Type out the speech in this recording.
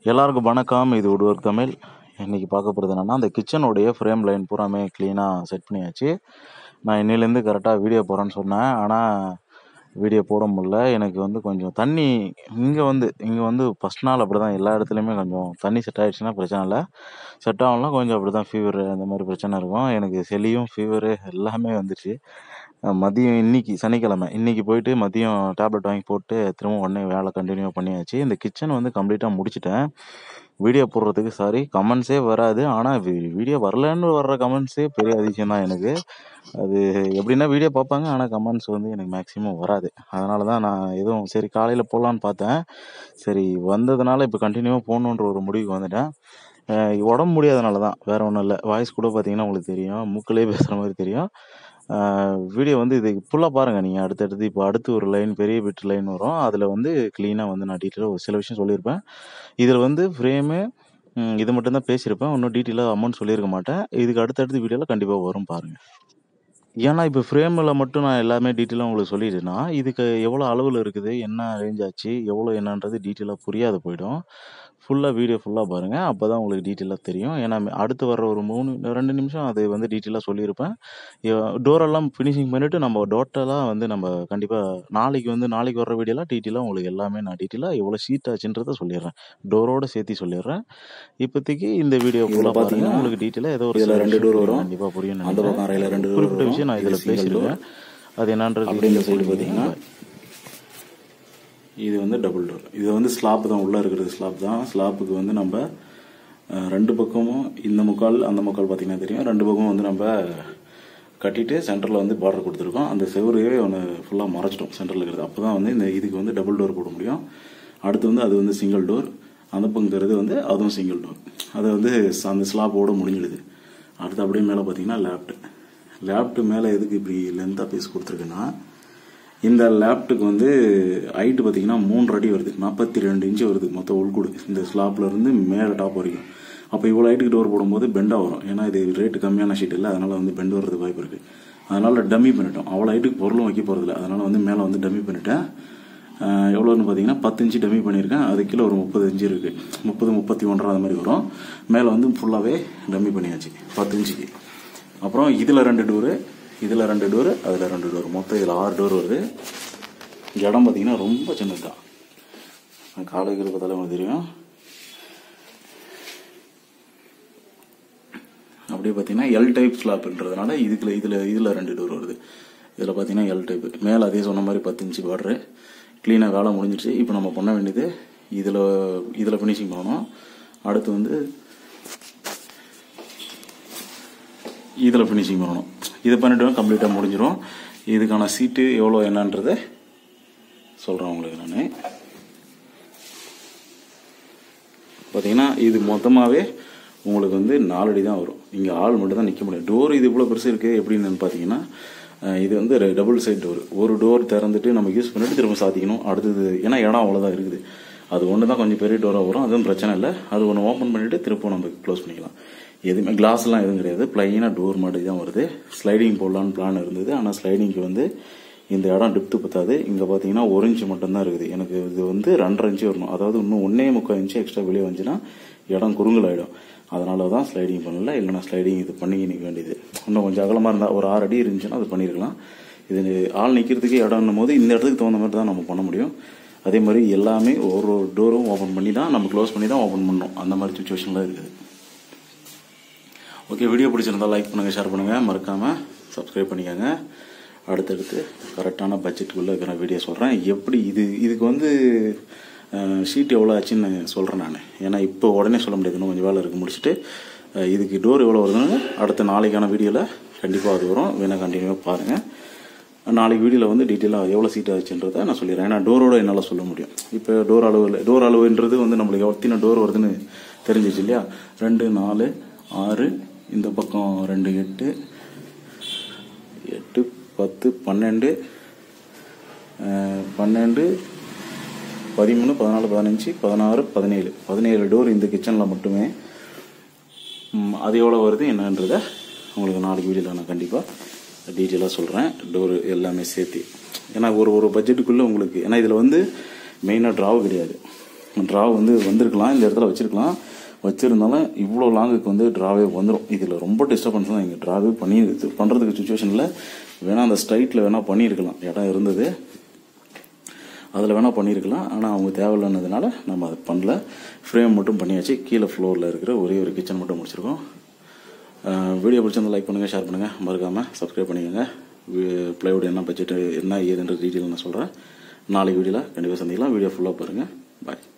எல்லாருக்கும் வணக்கம் இது வுட் ஒர்க் தமிழ் இன்னைக்கு பார்க்க போகிறது என்னன்னா அந்த கிச்சனுடைய ஃப்ரேம் லைன் பூராமே க்ளீனாக செட் பண்ணியாச்சு நான் இன்னிலேருந்து கரெக்டாக வீடியோ போடுறேன்னு சொன்னேன் ஆனால் வீடியோ போட முடியல எனக்கு வந்து கொஞ்சம் தண்ணி இங்கே வந்து இங்கே வந்து ஃபஸ்ட் நாள் அப்படி தான் எல்லா இடத்துலையுமே கொஞ்சம் தண்ணி செட் ஆகிடுச்சுன்னா பிரச்சனை இல்லை செட் ஆகலாம் கொஞ்சம் அப்படி தான் ஃபீவர் அந்த மாதிரி பிரச்சனை இருக்கும் எனக்கு சளியும் ஃபீவரு எல்லாமே வந்துச்சு அஹ் மதியம் இன்னைக்கு சனிக்கிழமை இன்னைக்கு போயிட்டு மதியம் டேப்லெட் வாங்கி போட்டு திரும்ப உடனே வேலை கண்டினியூ பண்ணியாச்சு இந்த கிச்சன் வந்து கம்ப்ளீட்டாக முடிச்சிட்டேன் வீடியோ போடுறதுக்கு சாரி கமெண்ட்ஸே வராது ஆனால் வீடியோ வரலன்னு வர்ற கமெண்ட்ஸே பெரிய அதிசயம் தான் எனக்கு அது எப்படின்னா வீடியோ பார்ப்பாங்க ஆனால் கமெண்ட்ஸ் வந்து எனக்கு மேக்ஸிமம் வராது அதனால தான் நான் எதுவும் சரி காலையில் போடலான்னு பார்த்தேன் சரி வந்ததுனால இப்போ கண்டினியூவாக போகணுன்ற ஒரு முடிவுக்கு வந்துட்டேன் அஹ் உடம்பு முடியாதனால தான் வேற ஒன்றும் இல்லை வாய்ஸ் கூட பார்த்தீங்கன்னா உங்களுக்கு தெரியும் மூக்கிலே பேசுகிற மாதிரி தெரியும் வீடியோ வந்து இது ஃபுல்லாக பாருங்கள் நீங்கள் அடுத்தடுத்து இப்போ அடுத்து ஒரு லைன் பெரிய பிட் லைன் வரும் அதில் வந்து க்ளீனாக வந்து நான் டீட்டெயிலாக ஒரு சில விஷயம் சொல்லியிருப்பேன் இதில் வந்து ஃப்ரேமு இது மட்டும்தான் பேசியிருப்பேன் இன்னும் டீட்டெயிலாக அமௌண்ட் சொல்லியிருக்க மாட்டேன் இதுக்கு அடுத்தடுத்து வீடியோவில் கண்டிப்பாக வரும் பாருங்கள் ஏன்னா இப்போ ஃப்ரேமில் மட்டும் நான் எல்லாமே டீட்டெயிலாக உங்களுக்கு சொல்லிட்டேன்னா இதுக்கு எவ்வளோ அளவில் இருக்குது என்ன ரேஞ்ச் ஆச்சு எவ்வளோ என்னன்றது டீட்டெயிலாக புரியாத போயிடும் ஃபுல்லாக வீடியோ ஃபுல்லாக பாருங்கள் அப்போ தான் உங்களுக்கு டீட்டெயிலாக தெரியும் ஏன்னா அடுத்து வர்ற ஒரு மூணு ரெண்டு நிமிஷம் அது வந்து டீட்டெயிலாக சொல்லியிருப்பேன் டோரெல்லாம் ஃபினிஷிங் பண்ணிவிட்டு நம்ம டோட்டலாக வந்து நம்ம கண்டிப்பாக நாளைக்கு வந்து நாளைக்கு வர்ற வீடியோலாம் டீட்டெயிலாக உங்களுக்கு எல்லாமே நான் டீட்டெயிலாக எவ்வளோ ஷீட் ஆச்சுன்றதை சொல்லிடுறேன் டோரோட சேர்த்து சொல்லிடுறேன் இப்போதைக்கு இந்த வீடியோ இதுல ஃபுல்லாக பார்த்தீங்கன்னா பாத்தீங்கன்னா, உங்களுக்கு டீட்டெயிலாக ஏதோ ஒரு இதுல சில ரெண்டு விஷயம் door புரியும். வரும். கண்டிப்பாக புரியும் அந்த நினைக்கிறேன் பக்கம் அறையில ரெண்டு door குறிப்பிட்ட வரும். விஷயம் நான் இது இதில் single பேசியிருக்கேன் அது என்னன்றது அப்படி இந்த detail சைடு புரியும். பார்த்தீங்கன்னா இது வந்து டபுள் டோர் இது வந்து ஸ்லாப் தான் உள்ளே இருக்கிறது ஸ்லாப் தான் ஸ்லாப்புக்கு வந்து நம்ம அஹ், ரெண்டு பக்கமும் இந்த முக்கால் அந்த முக்கால் பார்த்தீங்கன்னா தெரியும் ரெண்டு பக்கமும் வந்து நம்ம கட்டிட்டு சென்டரில் வந்து பார்டர் கொடுத்துருக்கோம் அந்த செவரையே ஒன்று ஃபுல்லாக மறைச்சிட்டோம் சென்டரில் இருக்கிறது அப்போ தான் வந்து இந்த இதுக்கு வந்து டபுள் டோர் போட முடியும் அடுத்து வந்து அது வந்து சிங்கிள் டோர் அந்த பங்கிறது வந்து அதுவும் சிங்கிள் டோர் அது வந்து அந்த ஸ்லாப்போட முடிஞ்சிடுது அடுத்து அப்படியே மேலே பார்த்தீங்கன்னா லேப்ட் லேப்ட் மேலே எதுக்கு இப்படி லென்த்தாக பீஸ் கொடுத்துருக்குன்னா இந்த லேப்டுக்கு வந்து ஹைட்டு பார்த்தீங்கன்னா மூன்று அடி வருது நாற்பத்தி ரெண்டு இன்ச்சு வருது மொத்த உள்கூடு இந்த ஸ்லாப்ல இருந்து மேலே டாப் வரைக்கும் அப்போ இவ்வளோ ஹைட்டுக்கு டோர் போடும்போது பெண்டாக வரும் ஏன்னா இது ரேட்டு கம்மியான ஷீட் இல்லை அதனால வந்து பெண்ட் வர்றது வாய்ப்பு இருக்கு அதனால டம்மி பண்ணிட்டோம் அவ்வளோ ஹைட்டுக்கு பொருளும் வைக்க போகிறதில்ல அதனால வந்து மேலே வந்து டம்மி பண்ணிட்டேன் ஆஹ் எவ்வளோன்னு பார்த்தீங்கன்னா பத்து இன்ச்சு டம்மி பண்ணியிருக்கேன் அது கீழே ஒரு முப்பது இன்ச்சு இருக்கு முப்பது முப்பத்தி ஒன்றரை அந்த மாதிரி வரும் மேலே வந்து ஃபுல்லாகவே டம்மி பண்ணியாச்சு பத்து இன்ச்சுக்கு அப்புறம் இதில் ரெண்டு டோரு இதில் ரெண்டு டோரு அதில் ரெண்டு டோர் மொத்தம் இதில் ஆறு டோர் வருது இடம் பார்த்தீங்கன்னா ரொம்ப சின்னது தான் காலைக்கு பார்த்தாலே உங்களுக்கு தெரியும் அப்படியே பார்த்தீங்கன்னா எல் டைப் ஸ்லாப்ன்றதுனால இதுக்குள்ள இதில் இதில் ரெண்டு டோர் வருது இதில் பார்த்தீங்கன்னா எல் டைப் மேலே அதே சொன்ன மாதிரி பத்து இன்ச்சு பார்டரு க்ளீனாக வேலை முடிஞ்சிருச்சு இப்போ நம்ம பண்ண வேண்டியது இதில் இதில் ஃபினிஷிங் பண்ணணும் அடுத்து வந்து இதில் ஃபினிஷிங் பண்ணணும் இதை பண்ணிட்டு கம்ப்ளீட்டாக முடிஞ்சிடும் இதுக்கான சீட்டு எவ்வளோ என்னன்றதை சொல்கிறேன் உங்களுக்கு நான் பார்த்தீங்கன்னா இது மொத்தமாகவே உங்களுக்கு வந்து நாலடி தான் வரும் இங்கே ஆள் மட்டும் தான் நிற்க முடியும் டோர் இது இவ்வளோ பெருசு இருக்குது எப்படின்னு பார்த்தீங்கன்னா அஹ் இது வந்து டபுள் சைட் டோர் ஒரு டோர் திறந்துட்டு நம்ம யூஸ் பண்ணிட்டு திரும்ப சாத்திக்கணும் அடுத்தது ஏன்னா இடம் அவ்வளோதான் இருக்குது அது ஒன்று தான் கொஞ்சம் பெரிய டோராக வரும் அதுவும் பிரச்சனை இல்லை அது ஒன்று ஓப்பன் பண்ணிட்டு திரும்ப நம்ம க்ளோஸ் பண்ணிக்கலாம் எதுவுமே கிளாஸ்லாம் எதுவும் கிடையாது பிளைனாக டோர் மாதிரி தான் வருது ஸ்லைடிங் போடலான்னு பிளான் இருந்தது ஆனால் ஸ்லைடிங்க்கு வந்து இந்த இடம் டிப்த்து பத்தாது இங்கே பார்த்தீங்கன்னா ஒரு இன்ச்சு மட்டும்தான் இருக்குது எனக்கு இது வந்து ரெண்டரை இன்ச்சு வரணும் அதாவது இன்னும் ஒன்னே முக்கால் இன்ச்சு எக்ஸ்ட்ரா வெளியே வந்துச்சுன்னா இடம் குறுங்கல் ஆகிடும் அதனால தான் ஸ்லைடிங் பண்ணல இல்லைனா ஸ்லைடிங் இது பண்ணி நிற்க வேண்டியது இன்னும் கொஞ்சம் அகலமாக இருந்தால் ஒரு ஆறு அடி இருந்துச்சுன்னா அது பண்ணியிருக்கலாம் இது ஆள் நிற்கிறதுக்கு இடம்னும் போது இந்த இடத்துக்கு தகுந்த மாதிரி தான் நம்ம பண்ண முடியும் அதே மாதிரி எல்லாமே ஒரு ஒரு டோரும் ஓப்பன் பண்ணி தான் நம்ம க்ளோஸ் பண்ணி தான் ஓப்பன் பண்ணணும் அந்த மாதிரி சுச்சுவேஷன்லாம் இருக்குது ஓகே வீடியோ பிடிச்சிருந்தா லைக் பண்ணுங்கள் ஷேர் பண்ணுங்கள் மறக்காமல் சப்ஸ்கிரைப் பண்ணிக்கோங்க அடுத்தடுத்து கரெக்டான பட்ஜெட்டுக்குள்ளே இருக்கிற வீடியோ சொல்கிறேன் எப்படி இது இதுக்கு வந்து ஷீட் எவ்வளோ ஆச்சுன்னு சொல்கிறேன் நான் ஏன்னா இப்போ உடனே சொல்ல முடியாது இன்னும் கொஞ்சம் வேலை இருக்குது முடிச்சுட்டு அஹ், இதுக்கு டோர் எவ்வளோ வருதுன்னு அடுத்த நாளைக்கான வீடியோவில் கண்டிப்பாக அது வரும் வேணால் கண்டினியூவாக பாருங்கள் நாளைக்கு வீடியோவில் வந்து டீட்டெயிலாக எவ்வளோ சீட் ஆச்சுன்றதை நான் சொல்லிடுறேன் ஏன்னா டோரோட என்னால் சொல்ல முடியும் இப்போ டோர் அளவு டோர் அளவுன்றது வந்து நம்மளுக்கு எத்தனை டோர் வருதுன்னு தெரிஞ்சிச்சு இல்லையா ரெண்டு நாலு ஆறு இந்த பக்கம் ரெண்டு எட்டு எட்டு பத்து பன்னெண்டு அஹ், பன்னெண்டு பதிமூணு பதினாலு பதினஞ்சு பதினாறு பதினேழு பதினேழு டோர் இந்த கிச்சனில் மட்டுமே ம், அது எவ்வளோ வருது என்னன்றதை உங்களுக்கு நாளைக்கு வீடியோவில் நான் கண்டிப்பாக டீட்டெயிலாக சொல்கிறேன் டோர் எல்லாமே சேர்த்து ஏன்னா ஒரு ஒரு பட்ஜெட்டுக்குள்ளே உங்களுக்கு ஏன்னா இதில் வந்து மெயினாக ட்ராவு கிடையாது ட்ரா வந்து வந்திருக்கலாம் இந்த இடத்துல வச்சிருக்கலாம் வச்சிருந்தாலும் இவ்வளோ லாங்குக்கு வந்து ட்ராவே வந்துடும் இதில் ரொம்ப டிஸ்டர்பன்ஸ் தான் இங்கே ட்ராவே பண்ணி பண்ணுறதுக்கு சுச்சுவேஷனில் வேணால் அந்த ஸ்ட்ரைட்டில் வேணால் பண்ணியிருக்கலாம் இடம் இருந்தது அதில் வேணால் பண்ணியிருக்கலாம் ஆனால் அவங்க தேவையில்லைன்னதுனால நம்ம அதை பண்ணல ஃப்ரேம் மட்டும் பண்ணியாச்சு கீழே ஃப்ளோரில் இருக்கிற ஒரே ஒரு கிச்சன் மட்டும் முடிச்சிருக்கோம் வீடியோ பிடிச்சிருந்தா லைக் பண்ணுங்கள் ஷேர் பண்ணுங்கள் மறக்காமல் சப்ஸ்கிரைப் பண்ணிக்கோங்க ப்ளைவுட் என்ன பட்ஜெட் என்ன ஏதுன்ற டீட்டெயில் நான் சொல்கிறேன் நாளைக்கு வீடியோவில் கண்டிப்பாக சந்திக்கலாம் வீடியோ ஃபுல்லாக பாருங்கள் பாய்